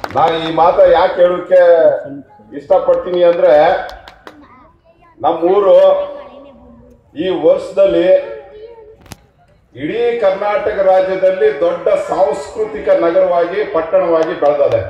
ನಾ ಈ ಮಾತ ಯಾಕೆ ಹೇಳೋಕೆ ಇಷ್ಟಪಡ್ತೀನಿ ಅಂದ್ರೆ ನಮ್ಮೂರು ಈ ವರ್ಷದಲ್ಲಿ ಇಡೀ ಕರ್ನಾಟಕ ರಾಜ್ಯದಲ್ಲಿ ದೊಡ್ಡ ಸಾಂಸ್ಕೃತಿಕ ನಗರವಾಗಿ ಪಟ್ಟಣವಾಗಿ ಬೆಳೆದದೆ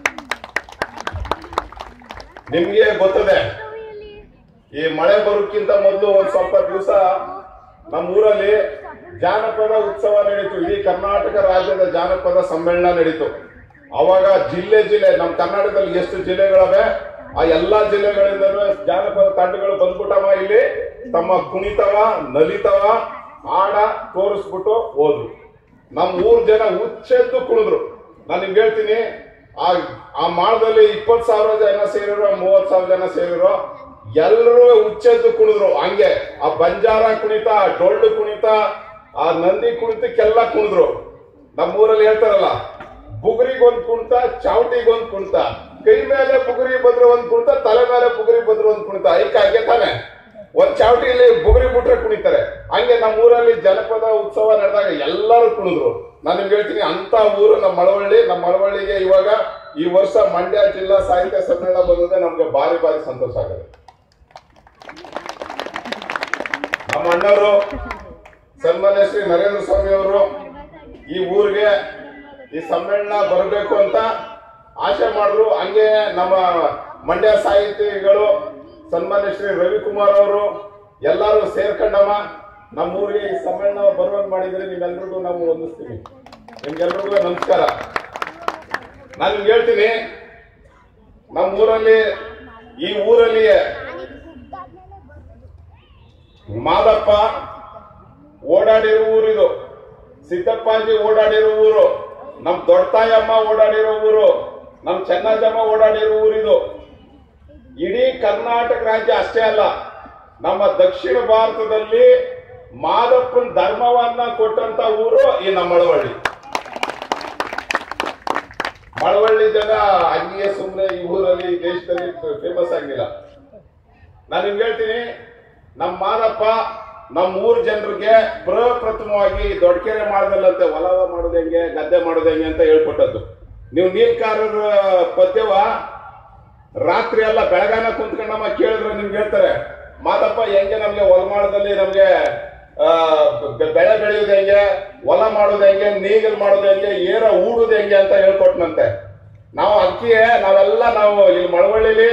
ನಿಮ್ಗೆ ಗೊತ್ತದೆ ಈ ಮಳೆ ಬರೋಕ್ಕಿಂತ ಮೊದಲು ಒಂದ್ ಸ್ವಲ್ಪ ದಿವಸ ನಮ್ಮೂರಲ್ಲಿ ಜಾನಪದ ಉತ್ಸವ ನಡೀತು ಇಡೀ ಕರ್ನಾಟಕ ರಾಜ್ಯದ ಜಾನಪದ ಸಮ್ಮೇಳನ ನಡೀತು ಅವಾಗ ಜಿಲ್ಲೆ ಜಿಲ್ಲೆ ನಮ್ಮ ಕರ್ನಾಟಕದಲ್ಲಿ ಎಷ್ಟು ಜಿಲ್ಲೆಗಳವೆ ಆ ಎಲ್ಲಾ ಜಿಲ್ಲೆಗಳಿಂದಲೂ ಜಾನಪದ ತಂಡಗಳು ಬಂದ್ಬಿಟ್ಟವ ಇಲ್ಲಿ ತಮ್ಮ ಕುಣಿತವ ನಲಿತವ ಆಡ ತೋರಿಸ್ಬಿಟ್ಟು ಹೋದ್ರು ನಮ್ಮ ಊರ್ ಜನ ಹುಚ್ಚೆದ್ದು ಕುಣಿದ್ರು ನಾನು ನಿಮ್ಗೆ ಹೇಳ್ತೀನಿ ಆ ಆ ಮಾಳದಲ್ಲಿ ಇಪ್ಪತ್ ಸಾವಿರ ಜನ ಸೇರಿರೋ ಮೂವತ್ ಸಾವಿರ ಜನ ಸೇರಿರೋ ಎಲ್ಲರೂ ಹುಚ್ಚೆದ್ದು ಕುಣಿದ್ರು ಹಂಗೆ ಆ ಬಂಜಾರ ಕುಣಿತ ಆ ಡೊಳ್ಳು ಕುಣಿತ ಆ ನಂದಿ ಕುಣಿತಕ್ಕೆಲ್ಲ ಕುಣಿದ್ರು ನಮ್ಮೂರಲ್ಲಿ ಹೇಳ್ತಾರಲ್ಲ ಬುಗುರಿಗೊಂದ್ ಕುಣಿತ ಚಾವಟಿಗೊಂದ್ ಕುಣಿತ ಕೈ ಮೇಲೆ ಬುಗುರಿ ಬಂದ್ರೆ ಒಂದ್ ಕುಣಿತ ತಲೆ ಮೇಲೆ ಬುಗುರಿ ಬಂದ್ರೆ ಒಂದ್ ಕುಣಿತ ಐಕ ಹಂಗೆ ತಾನೆ ಒಂದ್ ಚಾವಟಿಲಿ ಬುಗುರಿ ಬಿಟ್ರೆ ಕುಣಿತಾರೆ ಹಂಗೆ ನಮ್ಮ ಊರಲ್ಲಿ ಜನಪದ ಉತ್ಸವ ನಡೆದಾಗ ಎಲ್ಲರೂ ಕುಣಿದ್ರು ನಾನು ನಿಮ್ಗೆ ಹೇಳ್ತೀನಿ ಅಂತ ಊರು ನಮ್ಮ ಮಳವಳ್ಳಿ ನಮ್ಮ ಮಳವಳ್ಳಿಗೆ ಇವಾಗ ಈ ವರ್ಷ ಮಂಡ್ಯ ಜಿಲ್ಲಾ ಸಾಹಿತ್ಯ ಸಮ್ಮೇಳನ ಬಂದಿದೆ ನಮ್ಗೆ ಭಾರಿ ಭಾರಿ ಸಂತೋಷ ಆಗಿದೆ ನಮ್ಮ ಅಣ್ಣವರು ಸನ್ಮಾನ್ಯ ಶ್ರೀ ನರೇಂದ್ರ ಸ್ವಾಮಿ ಅವರು ಈ ಊರಿಗೆ ಈ ಸಮ್ಮೇಳನ ಬರಬೇಕು ಅಂತ ಆಶೆ ಮಾಡಿದ್ರು ಹಂಗೆ ನಮ್ಮ ಮಂಡ್ಯ ಸಾಹಿತಿಗಳು ಸನ್ಮಾನ್ಯ ಶ್ರೀ ರವಿಕುಮಾರ್ ಅವರು ಎಲ್ಲರೂ ಸೇರ್ಕೊಂಡಮ್ಮ ನಮ್ಮ ಊರಿಗೆ ಈ ಸಮ್ಮೇಳನ ಬರುವಂಗ್ ಮಾಡಿದ್ರೆ ನಿಮ್ಮೆಲ್ರಿಗೂ ನಾವು ವಂದಿಸ್ತೀವಿ ನಿಮ್ಗೆಲ್ರಿಗೂ ನಮಸ್ಕಾರ ನಾನು ನಿಮ್ಗೆ ಹೇಳ್ತೀನಿ ನಮ್ಮ ಊರಲ್ಲಿ ಈ ಊರಲ್ಲಿ ಮಾದಪ್ಪ ಓಡಾಡಿರೋ ಊರಿದು ಸಿದ್ದಪ್ಪಾಜಿ ಓಡಾಡಿರೋ ಊರು ನಮ್ ದೊಡ್ಡತಾಯಮ್ಮ ಓಡಾಡಿರೋ ಊರು ನಮ್ ಚೆನ್ನಜಮ್ಮ ಓಡಾಡಿರೋ ಊರಿದು ಇಡೀ ಕರ್ನಾಟಕ ರಾಜ್ಯ ಅಷ್ಟೇ ಅಲ್ಲ ನಮ್ಮ ದಕ್ಷಿಣ ಭಾರತದಲ್ಲಿ ಮಾದಪ್ಪನ ಧರ್ಮವನ್ನ ಕೊಟ್ಟಂತ ಊರು ಈ ನಮ್ಮ ಮಳವಳ್ಳಿ ಮಳವಳ್ಳಿ ಜನ ಹಂಗೆ ಸುಮ್ಮನೆ ಈ ಊರಲ್ಲಿ ಈ ದೇಶದಲ್ಲಿ ಫೇಮಸ್ ಆಗಿಲ್ಲ ನಾನು ನಿಮ್ಗೆ ಹೇಳ್ತೀನಿ ನಮ್ಮ ಮಾದಪ್ಪ ನಮ್ಮ ಊರ್ ಜನರಿಗೆ ಪ್ರಪ್ರಥಮವಾಗಿ ದೊಡ್ಡಕೆರೆ ಮಾಡ್ದಲ್ಲಂತೆ ಹೊಲ ಮಾಡೋದು ಹೆಂಗೆ ಗದ್ದೆ ಮಾಡೋದು ಹೆಂಗೆ ಅಂತ ಹೇಳ್ಕೊಟ್ಟದ್ದು ನೀವು ನೀಲ್ಕಾರರ ಪದ್ಯವ ರಾತ್ರಿ ಎಲ್ಲ ಬೆಳಗಾನ ಕುಂತ್ಕೊಂಡಮ್ಮ ಕೇಳಿದ್ರೆ ನಿಮ್ಗೆ ಹೇಳ್ತಾರೆ ಮಾದಪ್ಪ ಹೆಂಗೆ ನಮ್ಗೆ ಹೊಲ ಮಾಡೋದಲ್ಲಿ ನಮ್ಗೆ ಆ, ಬೆ- ಬೆಳೆ ಬೆಳೆಯೋದು ಹೆಂಗೆ ಹೊಲ ಮಾಡೋದು ಹೆಂಗೆ ನೀಗಲ್ ಮಾಡೋದು ಹೆಂಗೆ ಏರ ಊಡುದು ಹೆಂಗೆ ಅಂತ ಹೇಳ್ಕೊಟ್ನಂತೆ ನಾವು ಅದಕ್ಕೆ ನಾವೆಲ್ಲ ನಾವು ಇಲ್ಲಿ ಮಳವಳ್ಳಿಲಿ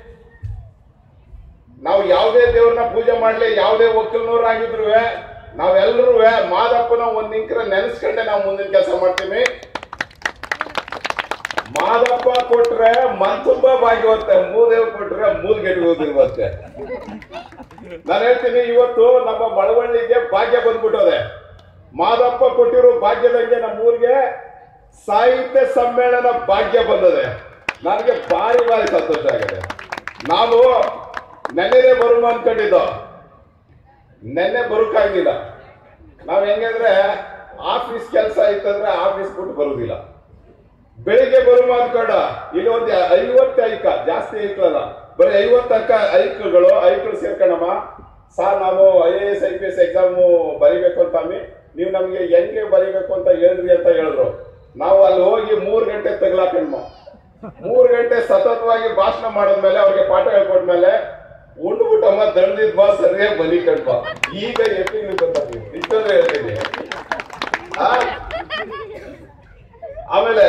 ನಾವು ಯಾವುದೇ ದೇವ್ರನ್ನ ಪೂಜೆ ಮಾಡ್ಲಿ ಯಾವುದೇ ಒಕ್ಕಲ್ನೂರಾಗಿದ್ರು ನಾವೆಲ್ಲರೂ ಮಾದಪ್ಪನ ಒಂದ್ ನಿಂಕ್ರ ನೆನೆಸ್ಕೊಂಡೆ ನಾವು ಮುಂದಿನ ಕೆಲಸ ಮಾಡ್ತೀವಿ ಮಾದಪ್ಪ ಕೊಟ್ರೆ ಮನ್ ತುಂಬಾ ಭಾಗ್ಯವತ್ತೆ ಮೂದೇವ್ ಕೊಟ್ರೆ ಮೂಲ್ಗೆಡುವುದಿರುವಂತೆ ನಾನು ಹೇಳ್ತೀನಿ ಇವತ್ತು ನಮ್ಮ ಮಳವಳ್ಳಿಗೆ ಭಾಗ್ಯ ಬಂದ್ಬಿಟ್ಟದೆ ಮಾದಪ್ಪ ಕೊಟ್ಟಿರೋ ಭಾಗ್ಯದಂಗೆ ನಮ್ಮ ಊರಿಗೆ ಸಾಹಿತ್ಯ ಸಮ್ಮೇಳನ ಭಾಗ್ಯ ಬಂದದೆ ನನಗೆ ಭಾರಿ ಭಾರಿ ಸಂತೋಷ ಆಗಿದೆ ನಾವು ನೆನ್ನೆನೆ ಬರೋಣ ಅನ್ಕೊಂಡಿದ್ದು ನೆನ್ನೆ ಬರೋಕ್ಕಾಗಿಲ್ಲ ನಾವ್ ಹೆಂಗಂದ್ರೆ ಆಫೀಸ್ ಕೆಲಸ ಇತ್ತಂದ್ರೆ ಆಫೀಸ್ ಬಿಟ್ಟು ಬರುದಿಲ್ಲ ಬೆಳಿಗ್ಗೆ ಬರುವ ಅನ್ಕೊಂಡ ಇಲ್ಲಿ ಒಂದು ಐವತ್ತು ಐಕ ಜಾಸ್ತಿ ಐಕ್ಲಲ್ಲ ಬರೀ ಐವತ್ತು ಅಕ್ಕ ಐಕ್ಗಳು ಐಕ್ಳು ಸೇರ್ಕೊಂಡಮ್ಮ ಸರ್ ನಾವು I A S I P S exam ಬರಿಬೇಕು ಅಂತಾಮಿ ನೀವು ನಮ್ಗೆ ಹೆಂಗೆ ಬರಿಬೇಕು ಅಂತ ಹೇಳ್ರಿ ಅಂತ ಹೇಳಿದ್ರು ನಾವು ಅಲ್ಲಿ ಹೋಗಿ ಮೂರ್ ಗಂಟೆ ತಗ್ಲಾಕಣ್ಮ ಮೂರ್ ಗಂಟೆ ಸತತವಾಗಿ ಭಾಷಣ ಮಾಡಿದ್ಮೇಲೆ ಅವ್ರಿಗೆ ಪಾಠ ಹೇಳ್ಕೊಟ್ಮೇಲೆ ಉಂಡ್ಬಿಟ್ಟಮ್ಮ ದಳ್ದಿದ್ ಬಾ ಸರಿಯಾಗಿ ಬಲಿ ಕಣ್ಪ ಈಗ ಎಪ್ಪಿಂಗ್ ಬಂದ್ರಿ ಇಷ್ಟಂದ್ರೆ ಹೇಳ್ತೀನಿ ಆ? ಆಮೇಲೆ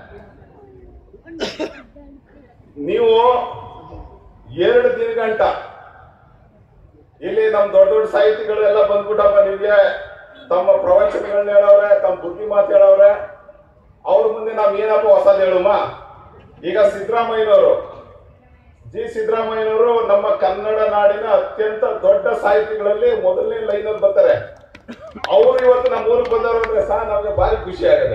ನೀವು ಎರಡು ದಿನ ಗಂಟ ಇಲ್ಲಿ ನಮ್ ದೊಡ್ಡ ದೊಡ್ಡ ಸಾಹಿತಿಗಳು ಎಲ್ಲ ಬಂದ್ಬಿಟ್ಟಮ್ಮ ನಿಮ್ಗೆ ತಮ್ಮ ಪ್ರವಚನಗಳನ್ನ ಹೇಳವ್ರೆ ತಮ್ಮ ಬುದ್ಧಿ ಮಾತು ಹೇಳವ್ರೆ ಅವ್ರ ಮುಂದೆ ನಾವ್ ಏನಪ್ಪ ಹೊಸದ್ ಹೇಳುಮ ಈಗ ಸಿದ್ದರಾಮಯ್ಯನವರು ಜಿ ಸಿದ್ದರಾಮಯ್ಯನವರು ನಮ್ಮ ಕನ್ನಡ ನಾಡಿನ ಅತ್ಯಂತ ದೊಡ್ಡ ಸಾಹಿತಿಗಳಲ್ಲಿ ಮೊದಲನೇ ಲೈನ್ ಅಲ್ಲಿ ಬರ್ತಾರೆ ಅವರು ಇವತ್ತು ನಮ್ಮ ಊರಿಗೆ ಬಂದವರು ಅಂದ್ರೆ ಸಹ ನಮ್ಗೆ ಭಾರಿ ಖುಷಿ ಆಗದೆ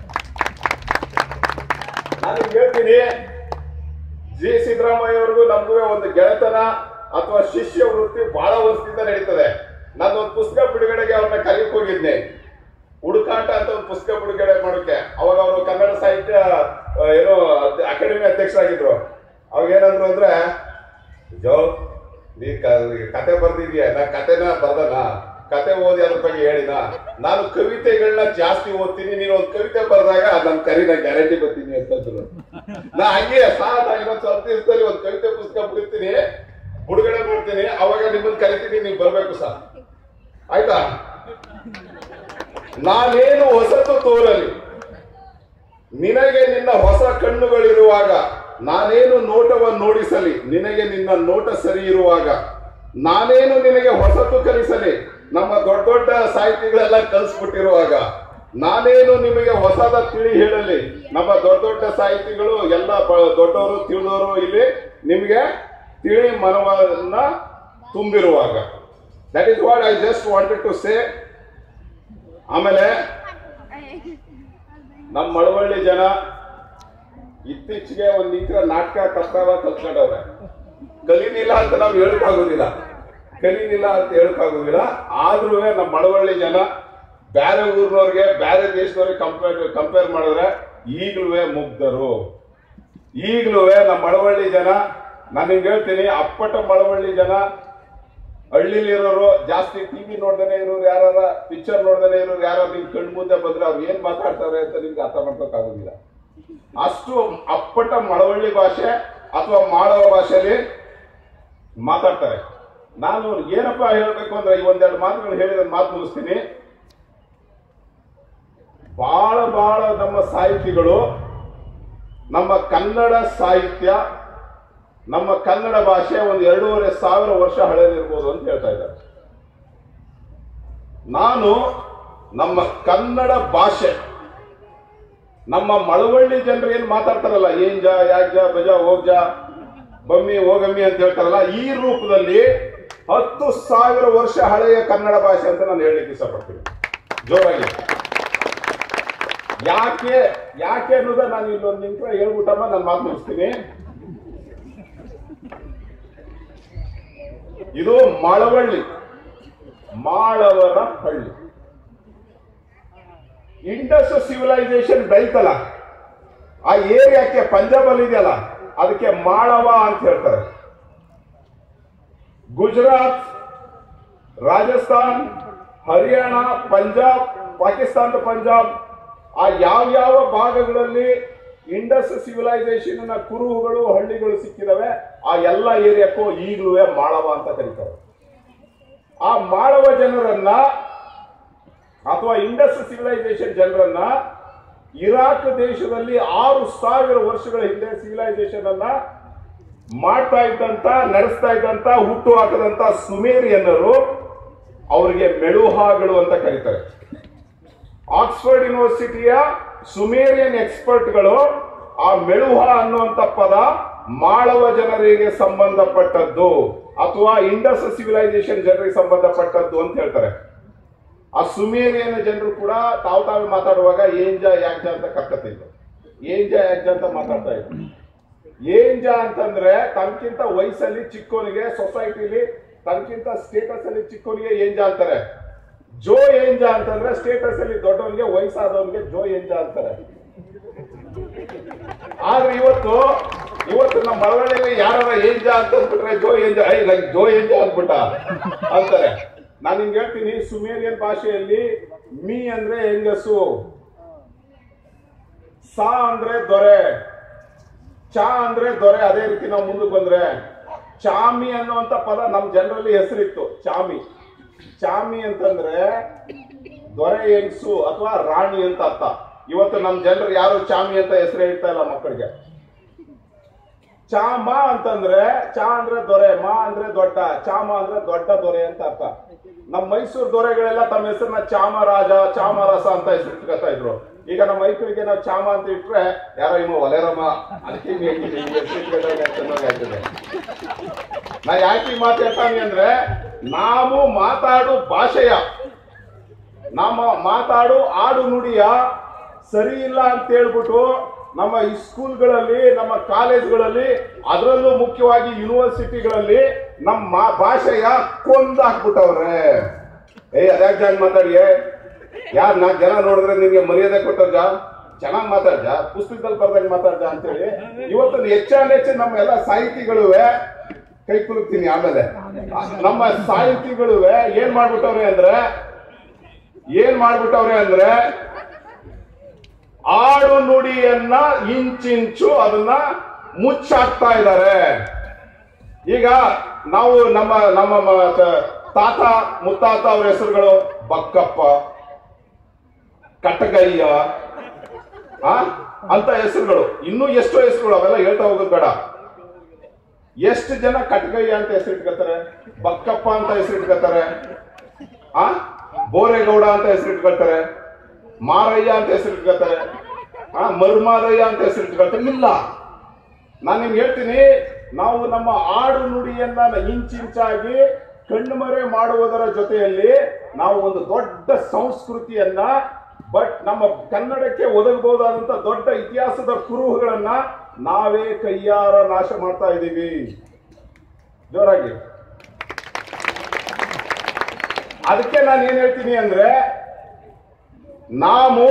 ನಾನು ನಿಮ್ಗೆ ಹೇಳ್ತೀನಿ ಜಿ ಸಿದ್ದರಾಮಯ್ಯ ಅವ್ರಿಗೂ ನಮಗೂ ಒಂದು ಗೆಳೆತನ ಅಥವಾ ಶಿಷ್ಯ ವೃತ್ತಿ ಬಹಳ ವರ್ಷದಿಂದ ನಡೀತದೆ ನಾನೊಂದು ಪುಸ್ತಕ ಬಿಡುಗಡೆಗೆ ಅವ್ರನ್ನ ಕರೆಯಕ್ ಹೋಗಿದ್ನೆ ಹುಡುಕಾಟ ಅಂತ ಒಂದು ಪುಸ್ತಕ ಬಿಡುಗಡೆ ಮಾಡೋಕೆ ಅವಾಗ ಅವರು ಕನ್ನಡ ಸಾಹಿತ್ಯ ಆ, ಏನೋ ಅದ್- ಅಕಾಡೆಮಿ ಅಧ್ಯಕ್ಷರಾಗಿದ್ರು ಅವಾಗ ಏನಂದ್ರು ಅಂದ್ರೆ ಜೋ ನೀ ಕ- ಕತೆ ಬರ್ದಿದ್ಯಾ ನಾ ಕತೆನ ಬರ್ದಲ್ಲ ಕತೆ ಓದಿ ಅದ್ರ ಬಗ್ಗೆ ಹೇಳಿದ ನಾನು ಕವಿತೆಗಳನ್ನ ಜಾಸ್ತಿ ಓದ್ತೀನಿ ನೀನು ಒಂದು ಕವಿತೆ ಬರೆದಾಗ ನನ್ನ ಕರಿ ನಾ ಗ್ಯಾರಂಟಿ ಬರ್ತೀನಿ ಅಂತಂದ್ರು ನಾ ಹಂಗೆ ಸಾಲ ಇನ್ನೊಂದು ಸ್ವಲ್ಪ ದಿವಸದಲ್ಲಿ ಒಂದು ಕವಿತೆ ಪುಸ್ತಕ ಬಿಡ್ತೀನಿ ಬಿಡುಗಡೆ ಮಾಡ್ತೀನಿ ಅವಾಗ ನಿಮ್ಮನ್ನ ಕರಿತೀನಿ ನೀವು ಬರ್ಬೇಕು ಸರ್ ಆಯ್ತಾ ನಾನೇನು ಹೊಸತು ತೋರಲಿ ನಿನಗೆ ನಿನ್ನ ಹೊಸ ಕಣ್ಣುಗಳಿರುವಾಗ ನಾನೇನು ನೋಟವನ್ನು ನೋಡಿಸಲಿ ನಿನಗೆ ನಿನ್ನ ನೋಟ ಸರಿ ಇರುವಾಗ ನಾನೇನು ನಿನಗೆ ಹೊಸತು ಕಲಿಸಲಿ ನಮ್ಮ ದೊಡ್ಡ ದೊಡ್ಡ ಸಾಹಿತಿಗಳೆಲ್ಲ ಕಲಿಸ್ಬಿಟ್ಟಿರುವಾಗ ನಾನೇನು ನಿಮಗೆ ಹೊಸದ ತಿಳಿ ಹೇಳಲಿ ನಮ್ಮ ದೊಡ್ಡ ದೊಡ್ಡ ಸಾಹಿತಿಗಳು ಎಲ್ಲ ಬ- ದೊಡ್ಡವರು ತಿಳಿದವರು ಇಲ್ಲಿ ನಿಮಗೆ ತಿಳಿ ಮನವನ್ನ ತುಂಬಿರುವಾಗ that is what I just wanted to say ಆಮೇಲೆ ನಮ್ಮ ಮಳವಳ್ಳಿ ಜನ ಇತ್ತೀಚೆಗೆ ಒಂದ್ ನಿಂತ್ರ ನಾಟಕ ಕರ್ತಾವ ಕಲ್ತ್ಕೊಂಡವ್ರೆ ಕಲೀನಿಲ್ಲ ಅಂತ ನಾವು ಹೇಳಕ್ಕಾಗೋದಿಲ್ಲ ಕಲೀನಿಲ್ಲ ಅಂತ ಹೇಳಕ್ಕಾಗೋದಿಲ್ಲ ಆದ್ರೂ ನಮ್ಮ ಮಳವಳ್ಳಿ ಜನ ಬೇರೆ ಊರಿನವ್ರಿಗೆ ಬೇರೆ ದೇಶದವ್ರಿಗೆ ಕಂಪೇರ್ ಕಂಪೇರ್ ಮಾಡಿದ್ರೆ ಈಗಲೂ ಮುಗ್ಧರು ಈಗಲೂ ನಮ್ಮ ಮಳವಳ್ಳಿ ಜನ ನಾನು ನಿಮ್ಗೆ ಹೇಳ್ತೀನಿ ಅಪ್ಪಟ ಮಳವಳ್ಳಿ ಜನ ಹಳ್ಳಿಲಿರೋರು ಜಾಸ್ತಿ ಟಿವಿ ನೋಡ್ದೇನೆ ಇರೋರು ಯಾರ ಪಿಕ್ಚರ್ ನೋಡ್ದೇನೆ ಇರೋರು ಯಾರು ನಿಮ್ ಕಣ್ಣು ಮುಂದೆ ಬಂದ್ರೆ ಅವ್ರು ಏನ್ ಮಾತಾಡ್ತಾರೆ ಅಂತ ನಿಮ್ಗೆ ಅರ್ಥ ಮಾಡ್ಕೋಕ್ಕಾಗೋದಿಲ್ಲ ಅಷ್ಟು ಅಪ್ಪಟ ಮಳವಳ್ಳಿ ಭಾಷೆ ಅಥವಾ ಮಾಡವ ಭಾಷೆಯಲ್ಲಿ ಮಾತಾಡ್ತಾರೆ ನಾನು ಏನಪ್ಪಾ ಹೇಳ್ಬೇಕು ಅಂದ್ರೆ ಈ ಒಂದೆರಡು ಮಾತುಗಳು ಹೇಳಿದ ಮಾತು ಮುಗಿಸ್ತೀನಿ ಬಹಳ ಬಹಳ ನಮ್ಮ ಸಾಹಿತಿಗಳು ನಮ್ಮ ಕನ್ನಡ ಸಾಹಿತ್ಯ ನಮ್ಮ ಕನ್ನಡ ಭಾಷೆ ಒಂದು ಎರಡೂವರೆ ಸಾವಿರ ವರ್ಷ ಹಳೆದಿರ್ಬೋದು ಅಂತ ಹೇಳ್ತಾ ಇದ್ದಾರೆ ನಾನು ನಮ್ಮ ಕನ್ನಡ ಭಾಷೆ ನಮ್ಮ ಮಳವಳ್ಳಿ ಜನರು ಏನ್ ಮಾತಾಡ್ತಾರಲ್ಲ ಏನ್ ಜಾ ಯಾಕ್ ಜಾ ಬಜಾ ಹೋಗ್ ಜಾ ಬಮ್ಮಿ ಹೋಗಮ್ಮಿ ಅಂತ ಹೇಳ್ತಾರಲ್ಲ ಈ ರೂಪದಲ್ಲಿ ಹತ್ತು ಸಾವಿರ ವರ್ಷ ಹಳೆಯ ಕನ್ನಡ ಭಾಷೆ ಅಂತ ನಾನು ಹೇಳಲಿಕ್ಕೆ ಇಷ್ಟಪಡ್ತೀನಿ ಜೋರಾಗಿ ಯಾಕೆ ಯಾಕೆ ಅನ್ನೋದ ನಾನು ಇಲ್ಲೊಂದು ನಿಮಿಷ ಹೇಳ್ಬಿಟ್ಟಮ್ಮ ನಾನು ಮಾತು ಮುಗಿಸ್ತೀನಿ ಇದು ಮಳವಳ್ಳಿ ಮಾಳವರ ಹಳ್ಳಿ ಇಂಡಸ್ ಸಿವಿಲೈಸೇಷನ್ ಬೆಳ್ತಲ್ಲ ಆ ಏರಿಯಾಕ್ಕೆ ಪಂಜಾಬ್ ಅಲ್ಲಿ ಇದೆಯಲ್ಲ ಅದಕ್ಕೆ ಮಾಳವ ಅಂತ ಹೇಳ್ತಾರೆ ಗುಜರಾತ್ ರಾಜಸ್ಥಾನ್ ಹರಿಯಾಣ ಪಂಜಾಬ್ ಪಾಕಿಸ್ತಾನದ ಪಂಜಾಬ್ ಆ ಯಾವ ಯಾವ ಭಾಗಗಳಲ್ಲಿ ಇಂಡಸ್ ಸಿವಿಲೈಸೇಷನ್ ನ ಕುರುಹುಗಳು ಹಳ್ಳಿಗಳು ಸಿಕ್ಕಿದಾವೆ ಆ ಎಲ್ಲ ಏರಿಯಾಕ್ಕೂ ಈಗಲೂ ಮಾಳವ ಅಂತ ಕರೀತಾರೆ ಆ ಮಾಳವ ಜನರನ್ನ ಅಥವಾ ಇಂಡಸ್ ಸಿವಿಲೈಸೇಷನ್ ಜನರನ್ನ ಇರಾಕ್ ದೇಶದಲ್ಲಿ ಆರು ಸಾವಿರ ವರ್ಷಗಳ ಹಿಂದೆ ಸಿವಿಲೈಸೇಷನ್ ಅನ್ನ ಮಾಡ್ತಾ ಇದ್ದಂತ ನಡೆಸ್ತಾ ಇದ್ದಂತ ಹುಟ್ಟು ಹಾಕದಂತ ಸುಮೇರಿಯನ್ನರು ಅವರಿಗೆ ಮೆಳುಹಾಗಳು ಅಂತ ಕರೀತಾರೆ ಆಕ್ಸ್ಫರ್ಡ್ ಯೂನಿವರ್ಸಿಟಿಯ ಸುಮೇರಿಯನ್ ಎಕ್ಸ್ಪರ್ಟ್ಗಳು ಆ ಮೆಳುಹ ಅನ್ನುವಂತ ಪದ ಮಾಳವ ಜನರಿಗೆ ಸಂಬಂಧಪಟ್ಟದ್ದು ಅಥವಾ ಇಂಡಸ್ ಸಿವಿಲೈಸೇಷನ್ ಜನರಿಗೆ ಸಂಬಂಧಪಟ್ಟದ್ದು ಅಂತ ಹೇಳ್ತಾರೆ ಆ ಸುಮೇರಿಯನ್ ಜನರು ಕೂಡ ತಾವು ತಾವೇ ಮಾತಾಡುವಾಗ ಏಂಜ ಯಾಕ್ಜ ಅಂತ ಕರ್ಕತ್ತಿದ್ರು ಏಂಜ ಯಾಕ್ಜ ಅಂತ ಮಾತಾಡ್ತಾ ಇದ್ರು ಏಂಜ ಅಂತಂದ್ರೆ ತನ್ಕಿಂತ ವಯಸ್ಸಲ್ಲಿ ಚಿಕ್ಕೋನಿಗೆ ಸೊಸೈಟಿಲಿ ತನ್ಕಿಂತ ಸ್ಟೇಟಸ್ ಅಲ್ಲಿ ಚಿಕ್ಕೋನಿಗೆ ಏಂಜ ಅಂತಾರೆ ಜೋ ಏಂಜ ಅಂತಂದ್ರೆ ಸ್ಟೇಟಸ್ ಅಲ್ಲಿ ದೊಡ್ಡವನಿಗೆ ವಯಸ್ಸಾದವನಿಗೆ ಜೋ ಏಂಜ ಅಂತಾರೆ ಆದ್ರೆ ಇವತ್ತು ಇವತ್ತು ನಮ್ಮ ಮಳವಳ್ಳಿಯಲ್ಲಿ ಯಾರ ಏಂಜ ಅಂತ ಅಂದ್ಬಿಟ್ರೆ ಜೋ ಏಂಜ ಐ ಲೈಕ್ ಜೋ ಏಂಜ ಅಂದ್ಬಿಟ್ಟ ಅಂತಾರೆ ನಾನು ನಿಮ್ಗೆ ಹೇಳ್ತೀನಿ ಸುಮೇರಿಯನ್ ಭಾಷೆಯಲ್ಲಿ ಮೀ ಅಂದ್ರೆ ಹೆಂಗಸು ಸಾ ಅಂದ್ರೆ ದೊರೆ ಚಾ ಅಂದ್ರೆ ದೊರೆ ಅದೇ ರೀತಿ ನಾವು ಮುಂದಕ್ಕೆ ಬಂದ್ರೆ ಚಾಮಿ ಅನ್ನುವಂತ ಪದ ನಮ್ ಜನರಲ್ಲಿ ಹೆಸರಿತ್ತು ಚಾಮಿ ಚಾಮಿ ಅಂತಂದ್ರೆ ದೊರೆ ಹೆಂಗಸು ಅಥವಾ ರಾಣಿ ಅಂತ ಅರ್ಥ ಇವತ್ತು ನಮ್ ಜನರು ಯಾರು ಚಾಮಿ ಅಂತ ಹೆಸರು ಹೇಳ್ತಾ ಇಲ್ಲ ಮಕ್ಕಳಿಗೆ ಚಾಮ ಅಂತಂದ್ರೆ ಚಾ ಅಂದ್ರೆ ದೊರೆ ಮಾ ಅಂದ್ರೆ ದೊಡ್ಡ ಚಾಮ ಅಂದ್ರೆ ದೊಡ್ಡ ದೊರೆ ಅಂತ ಅರ್ಥ ನಮ್ಮ ಮೈಸೂರು ದೊರೆಗಳೆಲ್ಲ ತಮ್ಮ ಹೆಸರನ್ನ ಚಾಮರಾಜ ಚಾಮರಸ ಅಂತ ಹೆಸರು ಇಟ್ಕೊತಾ ಇದ್ರು ಈಗ ನಮ್ಮ ಮೈಸೂರಿಗೆ ನಾವು ಚಾಮ ಅಂತ ಇಟ್ರೆ ಯಾರೋ ಇನ್ನು ಒಲೆರಮ್ಮ ಅದಕ್ಕೆ ಹಿಂಗೆ ಹಿಂಗೆ ಹಿಂಗೆ ಹೆಸ್ರು ಇಟ್ಕೊಂಡವ್ರೆ ಅಂತ ಅನ್ನೋಂಗ್ ಆಯ್ತದೆ. ನಾ ಯಾಕೆ ಈ ಮಾತು ಹೇಳ್ತಾನೆ ಅಂದ್ರೆ ನಾವು ಮಾತಾಡು ಭಾಷೆಯ ನಮ್ಮ ಮಾತಾಡು ಆಡು ನುಡಿಯ ಸರಿ ಇಲ್ಲ ಅಂತ ಹೇಳ್ಬಿಟ್ಟು ನಮ್ಮ ಈ ಸ್ಕೂಲ್ಗಳಲ್ಲಿ ನಮ್ಮ ಕಾಲೇಜ್ಗಳಲ್ಲಿ ಅದರಲ್ಲೂ ಮುಖ್ಯವಾಗಿ ಯೂನಿವರ್ಸಿಟಿಗಳಲ್ಲಿ ನಮ್ಮ ಮಾ- ಭಾಷೆಯ ಕೊಂದಾಕ್ಬಿಟ್ಟವ್ರೆ ಏಯ್ ಅದ್ಯಾಕ್ ಜಾಗ ಮಾತಾಡಿ ಯಾರು ನಾಲ್ಕು ಜನ ನೋಡಿದ್ರೆ ನಿನ್ಗೆ ಮರ್ಯಾದೆ ಕೊಟ್ಟವ್ರ ಜಾ ಚೆನ್ನಾಗಿ ಮಾತಾಡ್ಜ ಪುಸ್ತಕದಲ್ಲಿ ಬರ್ದಂಗೆ ಮಾತಾಡ್ಜ ಅಂತೇಳಿ ಇವತ್ತು ಹೆಚ್ಚಾನ್ ಹೆಚ್ಚು ನಮ್ಮ ಎಲ್ಲ ಸಾಹಿತಿಗಳುವೆ ಕೈ ಕುಲುಕ್ತೀನಿ ಆಮೇಲೆ ನಮ್ಮ ಸಾಹಿತಿಗಳು ಏನ್ ಮಾಡ್ಬಿಟ್ಟವ್ರೆ ಅಂದ್ರೆ ಏನ್ ಮಾಡ್ಬಿಟ್ಟವ್ರೆ ಅಂದ್ರೆ ಆಡು ನುಡಿಯನ್ನ ಇಂಚಿಂಚು ಅದನ್ನ ಮುಚ್ಚಾಕ್ತಾ ಇದ್ದಾರೆ ಈಗ ನಾವು ನಮ್ಮ ನಮ್ಮ ಮ- ತ- ತಾತ ಮುತ್ತಾತ ಅವ್ರ ಹೆಸರುಗಳು ಬಕ್ಕಪ್ಪ ಕಟ್ಟಗಯ್ಯ ಆ ಅಂತ ಹೆಸರುಗಳು ಇನ್ನೂ ಎಷ್ಟೋ ಹೆಸರುಗಳು ಅವೆಲ್ಲ ಹೇಳ್ತಾ ಹೋಗೋದು ಬೇಡ ಎಷ್ಟು ಜನ ಕಟ್ಗಯ್ಯ ಅಂತ ಹೆಸರಿಟ್ಕೊತಾರೆ ಬಕ್ಕಪ್ಪ ಅಂತ ಹೆಸರಿಟ್ಕೊತಾರೆ ಆ ಬೋರೇಗೌಡ ಅಂತ ಹೆಸರಿಟ್ಕೊಳ್ತಾರೆ ಮಾರಯ್ಯ ಅಂತ ಹೆಸರಿಟ್ಕೊತಾರೆ ಆ ಮರ್ಮಾರಯ್ಯ ಅಂತ ಹೆಸರಿಟ್ಕೊಳ್ತಾರೆ ಇಲ್ಲ ನಾನು ನಿಮ್ಗೆ ಹೇಳ್ತೀನಿ ನಾವು ನಮ್ಮ ಆಡು ನುಡಿಯನ್ನ ಇಂಚಿಂಚಾಗಿ ಕಣ್ಣುಮರೆ ಮಾಡುವುದರ ಜೊತೆಯಲ್ಲಿ ನಾವು ಒಂದು ದೊಡ್ಡ ಸಂಸ್ಕೃತಿಯನ್ನ ಬಟ್ ನಮ್ಮ ಕನ್ನಡಕ್ಕೆ ಒದಗಬಹುದಾದಂತ ದೊಡ್ಡ ಇತಿಹಾಸದ ಕುರುಹುಗಳನ್ನ ನಾವೇ ಕೈಯಾರ ನಾಶ ಮಾಡ್ತಾ ಇದ್ದೀವಿ ಜೋರಾಗಿ ಅದಕ್ಕೆ ನಾನು ಏನ್ ಹೇಳ್ತೀನಿ ಅಂದ್ರೆ ನಾವು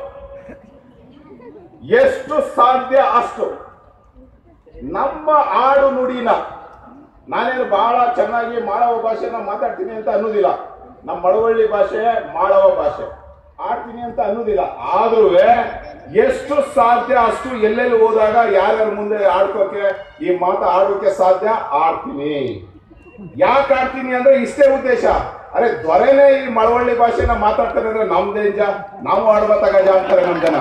ಎಷ್ಟು ಸಾಧ್ಯ ಅಷ್ಟು ನಮ್ಮ ಆಡು ನುಡಿನ ನಾನೇನು ಬಹಳ ಚೆನ್ನಾಗಿ ಮಾಳವ ಭಾಷೆನ ಮಾತಾಡ್ತೀನಿ ಅಂತ ಅನ್ನೋದಿಲ್ಲ ನಮ್ಮ ಮಳವಳ್ಳಿ ಭಾಷೆ ಮಾಳವ ಭಾಷೆ ಆಡ್ತೀನಿ ಅಂತ ಅನ್ನೋದಿಲ್ಲ ಆದ್ರೂ ಎಷ್ಟು ಸಾಧ್ಯ ಅಷ್ಟು ಎಲ್ಲೆಲ್ಲಿ ಹೋದಾಗ ಯಾರ್ಯಾರ ಮುಂದೆ ಆಡ್ಕೋಕೆ ಈ ಮಾತು ಆಡೋಕೆ ಸಾಧ್ಯ ಆಡ್ತೀನಿ ಯಾಕೆ ಆಡ್ತೀನಿ ಅಂದ್ರೆ ಇಷ್ಟೇ ಉದ್ದೇಶ ಅರೆ ದೊರೆನೇ ಈ ಮಳವಳ್ಳಿ ಭಾಷೆನ ಮಾತಾಡ್ತಾರೆ ಅಂದ್ರೆ ನಮ್ದೇಂಜ ನಾವು ಆಡ್ಬೇಕಾಗ ಅಂತಾರೆ ನಮ್ ಜನ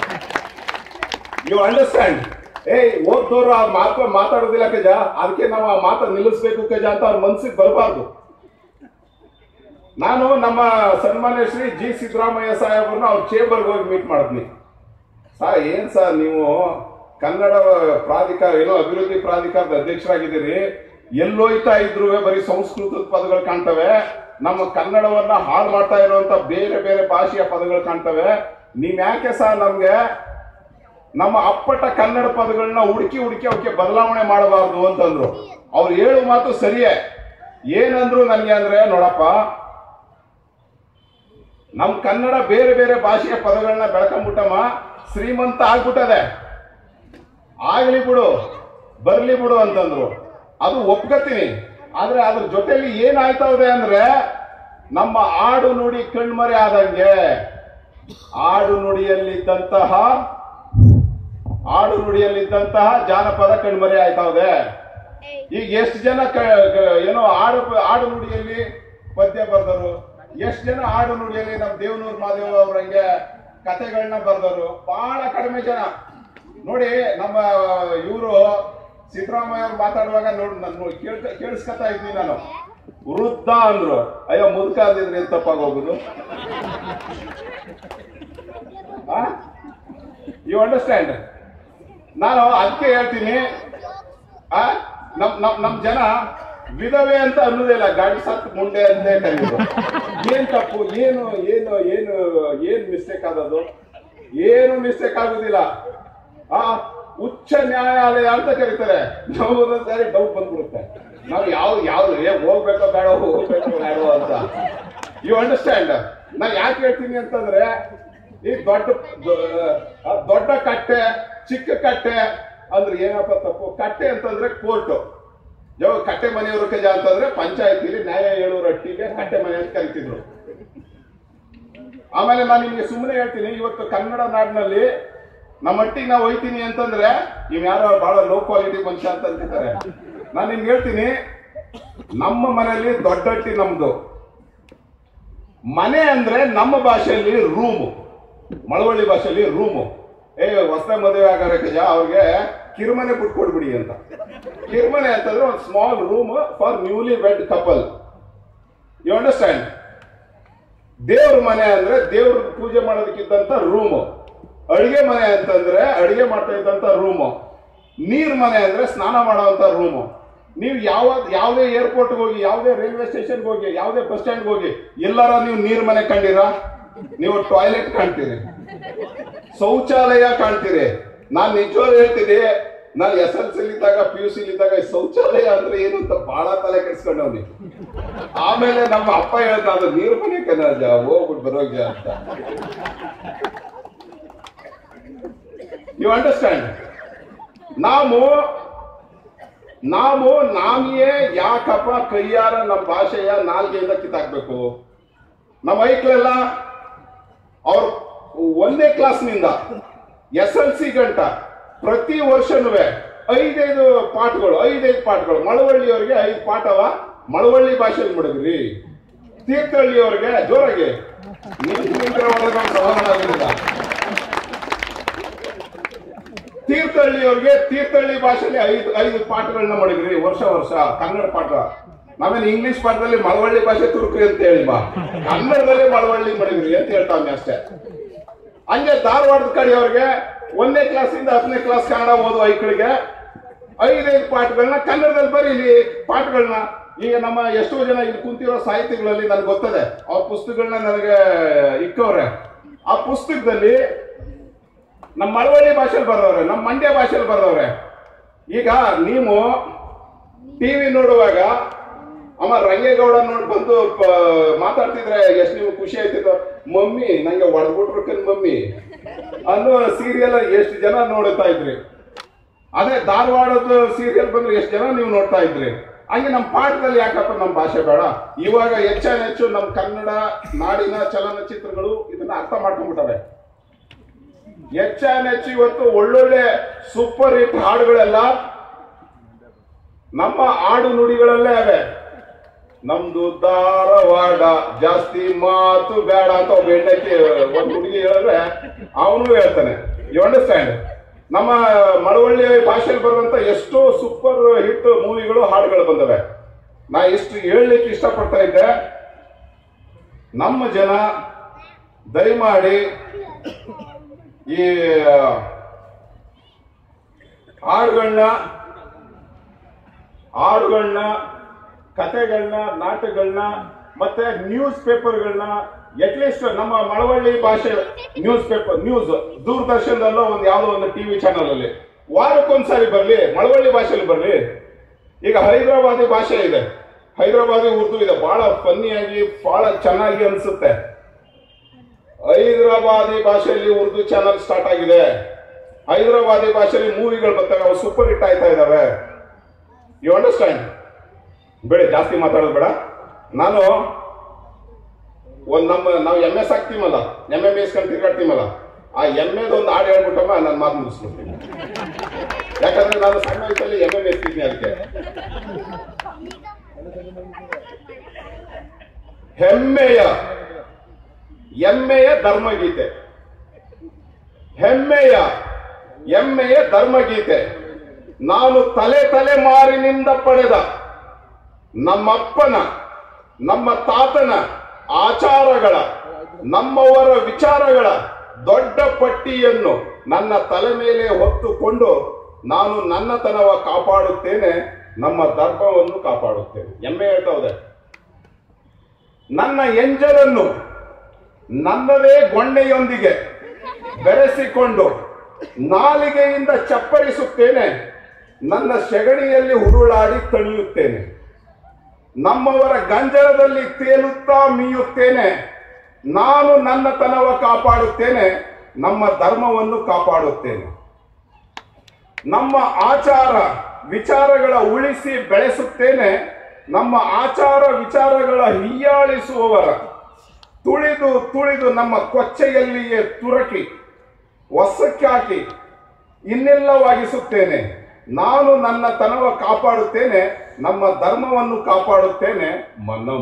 ಯು ಅಂಡರ್ಸ್ಟ್ಯಾಂಡ್ ಏಯ್ ಓದ್ದೋರು ಆ ಮಾತು ಮಾತಾಡೋದಿಲ್ಲ ಕಜ ಅದಕ್ಕೆ ನಾವು ಆ ಮಾತ ನಿಲ್ಲಿಸ್ಬೇಕು ಕಜ ಅಂತ ಅವ್ರ ಮನ್ಸಿಗೆ ಬರಬಾರ್ದು ನಾನು ನಮ್ಮ ಸನ್ಮಾನ್ಯ ಶ್ರೀ ಜಿ ಸಿದ್ದರಾಮಯ್ಯ ಸಾಹೇಬ್ರನ್ನ ಅವ್ರ ಚೇಂಬರ್ಗೆ ಹೋಗಿ ಮೀಟ್ ಮಾಡಿದ್ನಿ ಸರ್ ಏನ್ ಸರ್ ನೀವು ಕನ್ನಡ ಪ್ರಾಧಿಕಾರ ಏನೋ ಅಭಿವೃದ್ಧಿ ಪ್ರಾಧಿಕಾರದ ಅಧ್ಯಕ್ಷರಾಗಿದ್ದೀರಿ ಎಲ್ಲೋಯ್ತಾ ಇದ್ರು ಬರೀ ಸಂಸ್ಕೃತದ ಪದಗಳು ಕಾಣ್ತವೆ ನಮ್ಮ ಕನ್ನಡವನ್ನ ಹಾಳು ಮಾಡ್ತಾ ಇರುವಂತ ಬೇರೆ ಬೇರೆ ಭಾಷೆಯ ಪದಗಳು ಕಾಣ್ತವೆ ನೀವ್ ಯಾಕೆ ಸರ್ ನಮ್ಗೆ ನಮ್ಮ ಅಪ್ಪಟ ಕನ್ನಡ ಪದಗಳನ್ನ ಹುಡುಕಿ ಹುಡುಕಿ ಅವಕ್ಕೆ ಬದಲಾವಣೆ ಮಾಡಬಾರ್ದು ಅಂತಂದ್ರು ಅವ್ರು ಹೇಳು ಮಾತು ಸರಿಯೇ ಏನಂದ್ರು ನನ್ಗೆ ಅಂದ್ರೆ ನೋಡಪ್ಪ ನಮ್ ಕನ್ನಡ ಬೇರೆ ಬೇರೆ ಭಾಷೆಯ ಪದಗಳನ್ನ ಬೆಳ್ಕೊಂಡ್ಬಿಟ್ಟಮ್ಮ ಶ್ರೀಮಂತ ಆಗ್ಬಿಟ್ಟದೆ ಆಗ್ಲಿ ಬಿಡು ಬರ್ಲಿ ಬಿಡು ಅಂತಂದ್ರು ಅದು ಒಪ್ಕೋತೀನಿ ಆದ್ರೆ ಅದ್ರ ಜೊತೆಲಿ ಏನಾಯ್ತದೆ ಅಂದ್ರೆ ನಮ್ಮ ಆಡು ನುಡಿ ಕಣ್ಮರೆ ಆದಂಗೆ ಆಡು ನುಡಿಯಲ್ಲಿದ್ದಂತಹ ಆಡು ನುಡಿಯಲ್ಲಿದ್ದಂತಹ ಜಾನಪದ ಕಣ್ಮರೆ ಆಯ್ತಾವ್ದೆ ಈಗ ಎಷ್ಟು ಜನ ಕ- ಕ- ಏನೋ ಆಡು ಆಡು ನುಡಿಯಲ್ಲಿ ಪದ್ಯ ಬರ್ದರು ಎಷ್ಟು ಜನ ಆಡು ನುಡಿಯಲ್ಲಿ ನಮ್ಮ ದೇವನೂರ್ ಮಾದೇವ ಅವ್ರಂಗೆ ಕತೆಗಳನ್ನ ಬರ್ದರು ಬಹಳ ಕಡಿಮೆ ಜನ ನೋಡಿ ನಮ್ಮ ಇವರು ಸಿದ್ದರಾಮಯ್ಯ ಅವ್ರು ಮಾತಾಡುವಾಗ ನೋಡಿ ನಾನು ಕೇಳ್ಕ ಕೇಳಿಸ್ಕೊತಾ ಇದ್ದೀನಿ ನಾನು ವೃದ್ಧ ಅಂದ್ರು ಅಯ್ಯೋ ಮುದುಕ ಅಂದಿದ್ರೆ ಏನ್ ತಪ್ಪಾಗಿ ಹೋಗುದು ಯು ಅಂಡರ್ಸ್ಟ್ಯಾಂಡ್ ನಾನು ಅದಕ್ಕೆ ಹೇಳ್ತೀನಿ ಆ ನಮ್ ನಮ್ ನಮ್ ಜನ ವಿಧವೆ ಅಂತ ಅನ್ನೋದಿಲ್ಲ ಗಾಡಿ ಸತ್ ಮುಂಡೆ ಅಂತೇ ಕರೆಯೋದು ಏನ್ ತಪ್ಪು ಏನು ಏನು ಏನು ಏನ್ ಮಿಸ್ಟೇಕ್ ಆದದು ಏನು ಮಿಸ್ಟೇಕ್ ಆಗುದಿಲ್ಲ ಆ ಉಚ್ಚ ನ್ಯಾಯಾಲಯ ಅಂತ ಕರೀತಾರೆ ನಾವು ಒಂದೊಂದ್ಸಾರಿ ಡೌಟ್ ಬಂದ್ಬಿಡುತ್ತೆ ನಾವು ಯಾವ ಯಾವ್ದು ಏ ಹೋಗ್ಬೇಕೋ ಬೇಡ ಹೋಗ್ಬೇಕೋ ಬೇಡ ಅಂತ ಯು ಅಂಡರ್ಸ್ಟ್ಯಾಂಡ್ ನಾ ಯಾಕೆ ಹೇಳ್ತೀನಿ ಅಂತಂದ್ರೆ ಈ ದೊಡ್ಡ ದೊ- ಆ ದೊಡ್ಡ ಕಟ್ಟೆ ಚಿಕ್ಕ ಕಟ್ಟೆ ಅಂದ್ರೆ ಏನಪ್ಪ ತಪ್ಪು ಕಟ್ಟೆ ಅಂತಂದ್ರೆ ಕೋರ್ಟು ಯಾವ ಕಟ್ಟೆ ಮನೆಯವರು ಕಜ ಅಂತಂದ್ರೆ ಪಂಚಾಯತಿಲಿ ನ್ಯಾಯ ಹೇಳುವ ರಟ್ಟಿಗೆ ಕಟ್ಟೆ ಮನೆ ಅಂತ ಕರಿತಿದ್ರು ಆಮೇಲೆ ನಾನು ನಿಮ್ಗೆ ಸುಮ್ಮನೆ ಹೇಳ್ತೀನಿ ಇವತ್ತು ಕನ್ನಡ ನಾಡಿನಲ್ಲಿ ನಮ್ಮ ಮಟ್ಟಿಗೆ ನಾವು ಹೋಯ್ತೀನಿ ಅಂತಂದ್ರೆ ಇವ್ ಯಾರೋ ಬಹಳ ಲೋ ಕ್ವಾಲಿಟಿ ಮನುಷ್ಯ ಅಂತ ಅಂತಿದ್ದಾರೆ ನಾನು ನಿಮ್ಗೆ ಹೇಳ್ತೀನಿ ನಮ್ಮ ಮನೆಯಲ್ಲಿ ದೊಡ್ಡ ಹಟ್ಟಿ ನಮ್ದು ಮನೆ ಅಂದ್ರೆ ನಮ್ಮ ಭಾಷೆಯಲ್ಲಿ ರೂಮು ಮಳವಳ್ಳಿ ಭಾಷೆಯಲ್ಲಿ ರೂಮು ಏ ಹೊಸ ಮದುವೆ ಆಗಾರ ಕಜ ಅವ್ರಿಗೆ ಕಿರುಮನೆ ಬಿಟ್ಕೊಡ್ಬಿಡಿ ಅಂತ ಕಿರುಮನೆ ಅಂತಂದ್ರೆ ಒಂದು small room for newly wed couple you understand ದೇವ್ರ ಮನೆ ಅಂದ್ರೆ ದೇವ್ರ ಪೂಜೆ ಮಾಡೋದಕ್ಕಿದ್ದಂತ ರೂಮು ಅಡಿಗೆ ಮನೆ ಅಂತಂದ್ರೆ ಅಡಿಗೆ ಮಾಡ್ತಾ ಇದ್ದಂತ ರೂಮು ನೀರ್ ಮನೆ ಅಂದ್ರೆ ಸ್ನಾನ ಮಾಡುವಂತ ರೂಮು ನೀವು ಯಾವ ಯಾವುದೇ ಏರ್ಪೋರ್ಟ್ ಹೋಗಿ ಯಾವುದೇ ರೈಲ್ವೆ ಸ್ಟೇಷನ್ಗೆ ಹೋಗಿ ಯಾವುದೇ ಬಸ್ ಸ್ಟ್ಯಾಂಡ್ ಹೋಗಿ ಎಲ್ಲಾರ ನೀವು ನೀರ್ ಮನೆ ಕಂಡಿರಾ ನೀವು ಟಾಯ್ಲೆಟ್ ಕಾಣ್ತೀರಿ ಶೌಚಾಲಯ ಕಾಣ್ತೀರಿ ನಾನ್ ನಿಜವಾಗ್ಲೂ ಹೇಳ್ತೀನಿ ನಾನು ಎಸ್ ಎಲ್ ಸಿ ಇದ್ದಾಗ ಪಿ ಯು ಸಿ ಇದ್ದಾಗ ಈ ಶೌಚಾಲಯ ಅಂದ್ರೆ ಏನು ಅಂತ ಬಹಳ ತಲೆ ಕೆಡ್ಸ್ಕೊಂಡವ್ನಿ ಆಮೇಲೆ ನಮ್ಮ ಅಪ್ಪ ಹೇಳ್ದ ಅದು ನೀರು ಮನೆ ಕನ್ನಜ ಹೋಗ್ಬಿಟ್ಟು ಬರೋಗ್ಜ ಅಂತ ಯು ಅಂಡರ್ಸ್ಟ್ಯಾಂಡ್ ನಾವು ನಾವು ನಾಮಿಯೇ ಯಾಕಪ್ಪ ಕೈಯಾರ ನಮ್ಮ ಭಾಷೆಯ ನಾಲ್ಗೆಯಿಂದ ಕಿತ್ತಾಕ್ಬೇಕು ನಮ್ಮ ಐಕ್ಳೆಲ್ಲ ಅವ್ರ ಒಂದನೇ ಕ್ಲಾಸ್ನಿಂದ ಎಸ್ ಎಲ್ ಸಿ ಗಂಟ ಪ್ರತಿ ವರ್ಷನೂ ಐದೈದು ಪಾಠಗಳು ಐದೈದು ಪಾಠಗಳು ಮಳವಳ್ಳಿಯವರಿಗೆ ಐದು ಪಾಠವ ಮಳವಳ್ಳಿ ಭಾಷೆಯಲ್ಲಿ ಮಡಗ್ರಿ ತೀರ್ಥಹಳ್ಳಿಯವರಿಗೆ ಜೋರಾಗಿ ನಿಂತು ನಿಂತಿರೋ ಒಳಗೆ ಒಂದು ಸಮಾಧಾನ ಆಗೋದಿಲ್ಲ. ತೀರ್ಥಹಳ್ಳಿಯವ್ರಿಗೆ ತೀರ್ಥಹಳ್ಳಿ ಭಾಷೆಯಲ್ಲಿ ಐದು ಐದು ಪಾಠಗಳನ್ನ ಮಡಗ್ರಿ ವರ್ಷ ವರ್ಷ ಕನ್ನಡ ಪಾಠ ನಾವೇನು ಇಂಗ್ಲಿಷ್ ಪಾಠದಲ್ಲಿ ಮಳವಳ್ಳಿ ಭಾಷೆ ತುರುಕ್ರಿ ಅಂತ ಹೇಳಿ ಬಾ ಕನ್ನಡದಲ್ಲಿ ಮಳವಳ್ಳಿ ಮಡಗ್ರಿ ಅಂತ ಹೇಳ್ತಾವೆ ಅಷ್ಟೇ ಹಂಗೆ ಧಾರವಾಡದ ಕಡೆಯವ್ರಿಗೆ ಒಂದನೇ ಕ್ಲಾಸಿಂದ ಹತ್ತನೇ ಕ್ಲಾಸ್ ಕನ್ನಡ ಓದುವ ಐಕ್ಳಿಗೆ ಐದೈದು ಪಾಠಗಳನ್ನ ಕನ್ನಡದಲ್ಲಿ ಬರೀಲಿ ಪಾಠಗಳನ್ನ ಈಗ ನಮ್ಮ ಎಷ್ಟೋ ಜನ ಇಲ್ಲಿ ಕುಂತಿರೋ ಸಾಹಿತಿಗಳಲ್ಲಿ ನನಗೆ ಗೊತ್ತದೆ ಅವ್ರ ಪುಸ್ತಕಗಳನ್ನ ನನಗೆ ಇಕ್ಕವ್ರೆ ಆ ಪುಸ್ತಕದಲ್ಲಿ ನಮ್ಮ ಮಳವಳ್ಳಿ ಭಾಷೆಯಲ್ಲಿ ಬರ್ದವ್ರೆ ನಮ್ಮ ಮಂಡ್ಯ ಭಾಷೆಯಲ್ಲಿ ಬರ್ದವ್ರೆ ಈಗ ನೀವು ಟಿವಿ ನೋಡುವಾಗ ಅಮ್ಮ ರಂಗೇಗೌಡ ನೋಡಿ ಬಂದು ಪ- ಮಾತಾಡ್ತಿದ್ರೆ ಎಷ್ಟು ನೀವು ಖುಷಿ ಆಯ್ತಿತ್ತು ಮಮ್ಮಿ ನಂಗೆ ಹೊಡೆದ್ಬಿಟ್ರು ಕಣ್ ಮಮ್ಮಿ ಅನ್ನೋ ಸೀರಿಯಲ್ ಎಷ್ಟು ಜನ ನೋಡ್ತಾ ಇದ್ರಿ ಅದೇ ಧಾರವಾಡದ ಸೀರಿಯಲ್ ಬಂದ್ರೆ ಎಷ್ಟು ಜನ ನೀವು ನೋಡ್ತಾ ಇದ್ರಿ ಹಂಗೆ ನಮ್ಮ ಪಾಠದಲ್ಲಿ ಯಾಕಪ್ಪ ನಮ್ಮ ಭಾಷೆ ಬೇಡ ಇವಾಗ ಹೆಚ್ಚು ನಮ್ಮ ಕನ್ನಡ ನಾಡಿನ ಚಲನಚಿತ್ರಗಳು ಇದನ್ನ ಅರ್ಥ ಮಾಡ್ಕೊಂಡ್ಬಿಟ್ಟವೆ ಹೆಚ್ಚು ಇವತ್ತು ಒಳ್ಳೊಳ್ಳೆ ಸೂಪರ್ ಹಿಟ್ ಹಾಡುಗಳೆಲ್ಲ ನಮ್ಮ ಆಡು ನುಡಿಗಳಲ್ಲೇ ಅವೆ ನಮ್ದು ಧಾರವಾಡ ಜಾಸ್ತಿ ಮಾತು ಬೇಡ ಅಂತ ಒಬ್ಬ ಹೆಂಡತಿ ಒಂದು ಹುಡುಗಿ ಹೇಳಿದ್ರೆ ಅವನು ಹೇಳ್ತಾನೆ ಯು ಅಂಡರ್ಸ್ಟ್ಯಾಂಡ್ ನಮ್ಮ ಮಳವಳ್ಳಿ ಭಾಷೆಯಲ್ಲಿ ಬರುವಂತ ಎಷ್ಟೋ ಸೂಪರ್ ಹಿಟ್ ಮೂವಿಗಳು ಹಾಡುಗಳು ಬಂದವೆ ನಾ ಇಷ್ಟು ಹೇಳಲಿಕ್ಕೆ ಇಷ್ಟಪಡ್ತಾ ಇದ್ದೆ ನಮ್ಮ ಜನ ದಯಮಾಡಿ ಈ ಹಾಡುಗಳನ್ನ ಹಾಡುಗಳನ್ನ ಕತೆಗಳನ್ನ ನಾಟಕಗಳನ್ನ ಮತ್ತೆ ನ್ಯೂಸ್ ಪೇಪರ್ಗಳನ್ನ ಅಟ್ಲೀಸ್ಟ್ ನಮ್ಮ ಮಳವಳ್ಳಿ ಭಾಷೆ ನ್ಯೂಸ್ ಪೇಪರ್ ನ್ಯೂಸ್ ದೂರದರ್ಶನದಲ್ಲೋ ಒಂದು ಯಾವುದೋ ಒಂದು ಟಿವಿ ಚಾನಲ್ ಅಲ್ಲಿ ವಾರಕ್ಕೊಂದ್ಸಾರಿ ಬರ್ಲಿ ಮಳವಳ್ಳಿ ಭಾಷೆಯಲ್ಲಿ ಬರ್ಲಿ ಈಗ ಹೈದರಾಬಾದಿ ಭಾಷೆ ಇದೆ ಹೈದರಾಬಾದಿ ಉರ್ದು ಇದೆ ಬಹಳ ಫನ್ನಿಯಾಗಿ ಬಹಳ ಚೆನ್ನಾಗಿ ಅನ್ಸುತ್ತೆ ಹೈದರಾಬಾದಿ ಭಾಷೆಯಲ್ಲಿ ಉರ್ದು ಚಾನಲ್ ಸ್ಟಾರ್ಟ್ ಆಗಿದೆ ಹೈದರಾಬಾದಿ ಭಾಷೆಯಲ್ಲಿ ಮೂವಿಗಳು ಬರ್ತವೆ ಅವು ಸೂಪರ್ ಹಿಟ್ ಆಯ್ತಾ ಇದಾವೆ ಯು ಅಂಡರ್ಸ್ಟ್ಯಾಂಡ್ ಬೇಡ ಜಾಸ್ತಿ ಮಾತಾಡೋದು ಬೇಡ ನಾನು ಒಂದ್ ನಮ್ಮ ನಾವು ಎಮ್ಮೆ ಸಾಕ್ತೀವಲ್ಲ ಎಮ್ಮೆ ಮೇಯಿಸ್ಕೊಂಡು ತಿರ್ಗಾಡ್ತೀವಲ್ಲ ಆ ಎಮ್ಮೆದ ಒಂದು ಹಾಡು ಹೇಳ್ಬಿಟ್ಟಮ್ಮ ನಾನು ಮಾತು ಮುಗಿಸ್ಬಿಡ್ತೀನಿ ಯಾಕಂದ್ರೆ ನಾನು ಸಣ್ಣ ವಯಸ್ಸಲ್ಲಿ ಎಮ್ಮೆ ಮೇಯಿಸ್ತಿದ್ನಿ ಅದಕ್ಕೆ ಹೆಮ್ಮೆಯ ಎಮ್ಮೆಯ ಧರ್ಮಗೀತೆ ಹೆಮ್ಮೆಯ ಎಮ್ಮೆಯ ಧರ್ಮಗೀತೆ ನಾನು ತಲೆ ತಲೆಮಾರಿನಿಂದ ಪಡೆದ ನಮ್ಮಪ್ಪನ ನಮ್ಮ ತಾತನ ಆಚಾರಗಳ ನಮ್ಮವರ ವಿಚಾರಗಳ ದೊಡ್ಡ ಪಟ್ಟಿಯನ್ನು ನನ್ನ ತಲೆ ಮೇಲೆ ಹೊತ್ತುಕೊಂಡು ನಾನು ನನ್ನತನವ ಕಾಪಾಡುತ್ತೇನೆ ನಮ್ಮ ಧರ್ಮವನ್ನು ಕಾಪಾಡುತ್ತೇನೆ ಹೆಮ್ಮೆ ಹೇಳ್ತಾ ಹೋದೆ ನನ್ನ ಎಂಜಲನ್ನು ನನ್ನದೇ ಗೊಂಡೆಯೊಂದಿಗೆ ಬೆರೆಸಿಕೊಂಡು ನಾಲಿಗೆಯಿಂದ ಚಪ್ಪರಿಸುತ್ತೇನೆ ನನ್ನ ಸೆಗಣಿಯಲ್ಲಿ ಹುರುಳಾಡಿ ತಣಿಯುತ್ತೇನೆ ನಮ್ಮವರ ಗಂಜಲದಲ್ಲಿ ತೇಲುತ್ತಾ ಮೀಯುತ್ತೇನೆ ನಾನು ನನ್ನ ತನವ ಕಾಪಾಡುತ್ತೇನೆ ನಮ್ಮ ಧರ್ಮವನ್ನು ಕಾಪಾಡುತ್ತೇನೆ ನಮ್ಮ ಆಚಾರ ವಿಚಾರಗಳ ಉಳಿಸಿ ಬೆಳೆಸುತ್ತೇನೆ ನಮ್ಮ ಆಚಾರ ವಿಚಾರಗಳ ಹೀಯಾಳಿಸುವವರ ತುಳಿದು ತುಳಿದು ನಮ್ಮ ಕೊಚ್ಚೆಯಲ್ಲಿಯೇ ತುರಕಿ ಹೊಸಕ್ಕಾಕಿ ಇನ್ನೆಲ್ಲವಾಗಿಸುತ್ತೇನೆ ನಾನು ನನ್ನ ತನವ ಕಾಪಾಡುತ್ತೇನೆ ನಮ್ಮ ಧರ್ಮವನ್ನು ಕಾಪಾಡುತ್ತೇನೆ ಮನಂ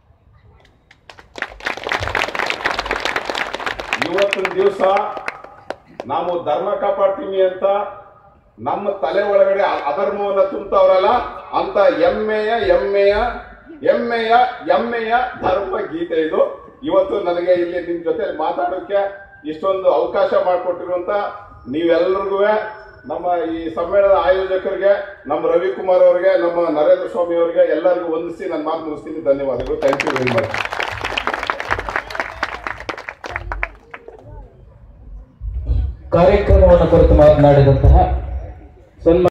ಇವತ್ತಿನ ದಿವಸ ನಾವು ಧರ್ಮ ಕಾಪಾಡ್ತೀವಿ ಅಂತ ನಮ್ಮ ತಲೆ ಒಳಗಡೆ ಅ- ಅಧರ್ಮವನ್ನ ತುಂಬ್ತವ್ರಲ್ಲ ಅಂತ ಎಮ್ಮೆಯ ಎಮ್ಮೆಯ ಎಮ್ಮೆಯ ಎಮ್ಮೆಯ ಧರ್ಮ ಗೀತೆ ಇದು ಇವತ್ತು ನನಗೆ ಇಲ್ಲಿ ನಿಮ್ ಜೊತೆ ಮಾತಾಡೋಕೆ ಇಷ್ಟೊಂದು ಅವಕಾಶ ಮಾಡಿಕೊಟ್ಟಿರುವಂತ ನೀವೆಲ್ಲರಿಗೂ ನಮ್ಮ ಈ ಸಮ್ಮೇಳನದ ಆಯೋಜಕರಿಗೆ ನಮ್ಮ ರವಿಕುಮಾರ್ ಅವರಿಗೆ ನಮ್ಮ ನರೇಂದ್ರ ಸ್ವಾಮಿ ಅವರಿಗೆ ಎಲ್ಲರಿಗೂ ವಂದಿಸಿ ನನ್ನ ಮಾತು ಮುಗಿಸ್ತೀನಿ ಧನ್ಯವಾದಗಳು ಥ್ಯಾಂಕ್ ಯು ವೆರಿ ಮಚ್ ಕಾರ್ಯಕ್ರಮವನ್ನು ಕುರಿತು ಮಾತನಾಡಿದಂತಹ ಸನ್ಮಾನ್ಯ